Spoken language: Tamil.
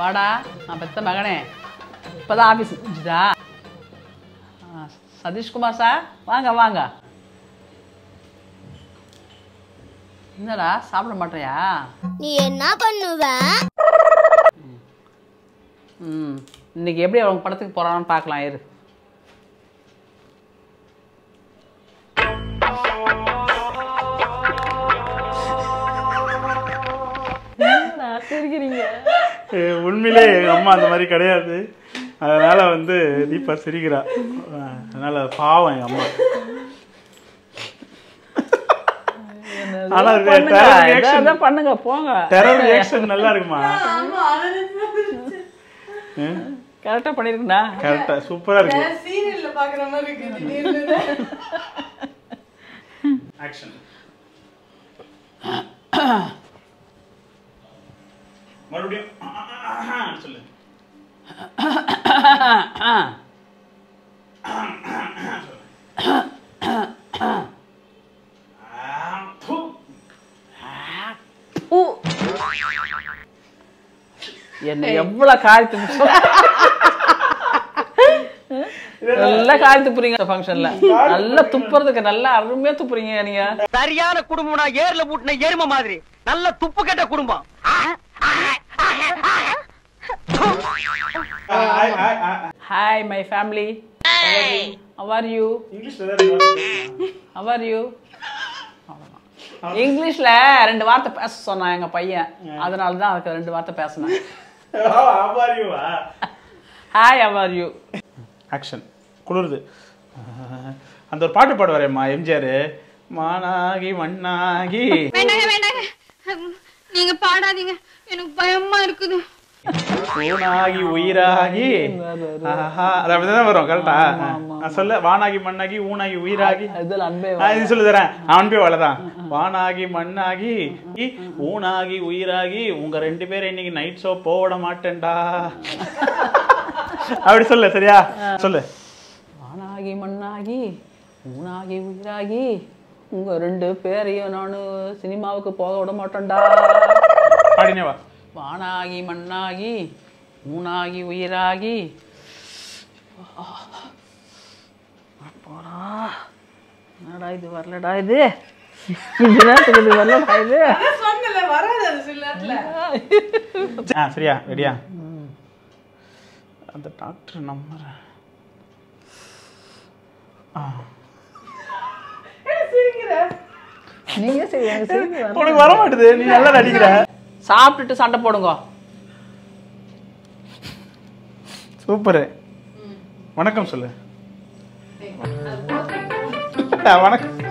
வாடா நான் பெத்த மகனே இப்போதான் ஆஃபீஸ் முடிஞ்சுதா ஆ, சதீஷ்குமார் சார் வாங்க வாங்க என்னடா சாப்பிட மாட்டியா நீ என்ன பண்ணுவ ம் இன்னைக்கு எப்படி அவங்க படத்துக்கு போகிறான்னு பார்க்கலாம் இரு என்னடா சிரிக்கிறீங்க ஏய், உண்மையிலே எங்கள் அம்மா அந்த மாதிரி கிடையாது அதனால வந்து தீபா சிரிக்கிறா அஹ், அதனால பாவம் எங்கள் அம்மா ஆனா இது பண்ணுங்க terror reaction- எதாவது பண்ணுங்க போங்க டெரர் ரியாக்ஷன் நல்லா இருக்குமா கரெக்டாக பண்ணிருக்குண்ணா கரெக்டா சூப்பரா இருக்கு சீரியல்ல பாக்குற மாதிரி இருக்கு திடீர்னு ஆக்ஷன் மறுபடியும் சொல்லு பூ. என்ன எவ்வளவு காயத்து நல்லா காய் துப்புறீங்க ஃபங்க்ஷன்ல நல்லா துப்புறதுக்கு நல்லா அருமையா துப்புறீங்க நீங்க சரியான குடும்பம்னா ஏர்ல பூட்டின எரும மாதிரி நல்ல துப்பு கெட்ட குடும்பம் ஆ, ஆ, ஆ, ஆ, ஆ. Hi my family how are you இங்கிலீஷ்ல தான் ரெண்டு வார்த்தை பேசணும். ஹவ் ஆர் யூ இங்கிலீஷ்ல ரெண்டு வார்த்தை பேச சொன்னான் எங்க பையன் அதனால தான் அதுக்கு ரெண்டு வார்த்தை பேசினேன் How are you? ஆ. Hi how are you action குளிருது அஹ், அந்த ஒரு பாட்டு பாடுவாரேம்மா எம்ஜிஆர் மானாகி மண்ணாகி வேண்டாங்க வேண்டாங்க ஹம், நீங்க பாடாதீங்க எனக்கு பயமா இருக்குது ஊனாகி உயிராகி ஆஹா, அது அப்படிதான் வரும் கரெக்டா நான் சொல்ல வானாகி மண்ணாகி ஊனாகி உயிராகி இதில் அன்பே ஆ, இது சொல்லி தரேன் அவன் போய் வளதான் வானாகி மண்ணாகி இ, ஊனாகி உயிராகி உங்க ரெண்டு பேரும் இன்னைக்கு நைட் ஷோ போட மாட்டேன்டா அப்படி சொல்லு சரியா சொல்லு வானாகி மண்ணாகி ஊனாகி உயிராகி உங்க ரெண்டு பேரையும் நான் சினிமாவுக்கு போக விட மாட்டேன்டா பாடினே வா வானாகி மண்ணாகி ஊனாகி உயிராகி போடா என்னடா இது வரலடா இது இது நேரத்துக்கு இது வரலடா இது சொன்னல வராது அது சில நேரத்துல ஆ சரியா ரெடியா அந்த டாக்டர் நம்பர் நீங்க சரி எனக்கு சிரிப்பு வரல. உனக்கு வர மாட்டுது நீ நல்லா நடிக்கிற சாப்பிட்டுட்டு சண்டை போடுங்க சூப்பர் வணக்கம் சொல்லு வணக்கம்